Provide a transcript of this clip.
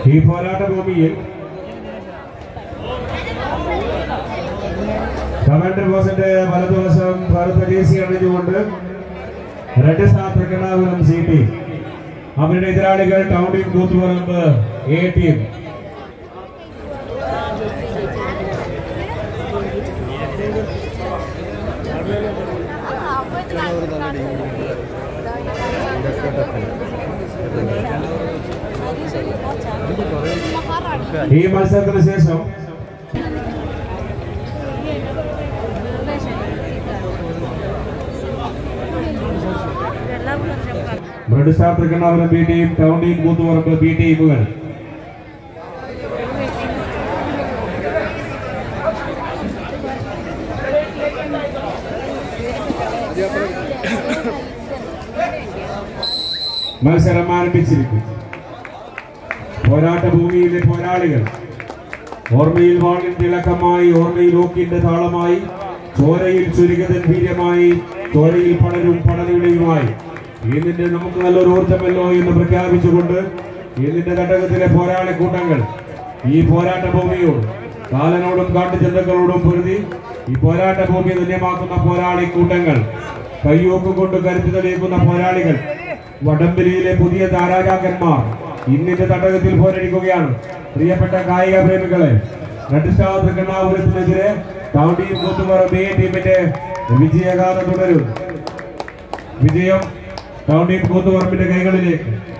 ഈ പോരാട്ട ഭൂമിയിൽ കമാൻഡർ ബോസിന്റെ വലതുവശം കറുത്ത ജേസി അണിഞ്ഞുകൊണ്ട് red star Thrikkannapuram C team അവരുടെ എതിരാളികൾ town team Koothuparamba A team ഈ മത്സരത്തിന് ശേഷം red star Thrikkannapuram B team town team Koothuparamba B ടീമുകൾ മത്സരം ആരംഭിച്ചിരിക്കും പോരാട്ട ഭൂമിയിലെ പോരാളികൾ ഓർമ്മയിൽ വാണിൻ തിളക്കമായി ഓർമ്മയിൽ ഓക്കിന്റെ താളമായി ചോരയിൽ ചുരുകതൻ വീര്യമായി ചോരയിൽ പടരും പടരുടെയുമായി ഇതിന്റെ നമുക്ക് നല്ലൊരു ഊർജ്ജമല്ലോ എന്ന് പ്രഖ്യാപിച്ചുകൊണ്ട് ഇതിന്റെ ഘടകത്തിലെ പോരാളി കൂട്ടങ്ങൾ ഈ പോരാട്ട ഭൂമിയോട് കാലനോടും കാട്ടുചന്തകളോടും പൊരുതി ഈ പോരാട്ട ഭൂമി ധന്യമാക്കുന്ന പോരാളി കൂട്ടങ്ങൾ കയ്യൂക്ക് കൊണ്ട് കരുത്തു തെളിയിക്കുന്ന പോരാളികൾ വടംബലിയിലെ പുതിയ താരാജാക്കന്മാർ ഇന്നിന്റെ തടകത്തിൽ പോരടിക്കുകയാണ് പ്രിയപ്പെട്ട കായിക പ്രേമികളെ റെഡ് സ്റ്റാർ തൃക്കണ്ണാപുരത്തിനെതിരെ ടൗൺ ടീം കൂത്തുപറ ബി ടീമിന്റെ വിജയഗാഥ തുടരും വിജയം ടൗൺ ടീം കൂത്തുപറമ്പിന്റെ കൈകളിലേക്ക്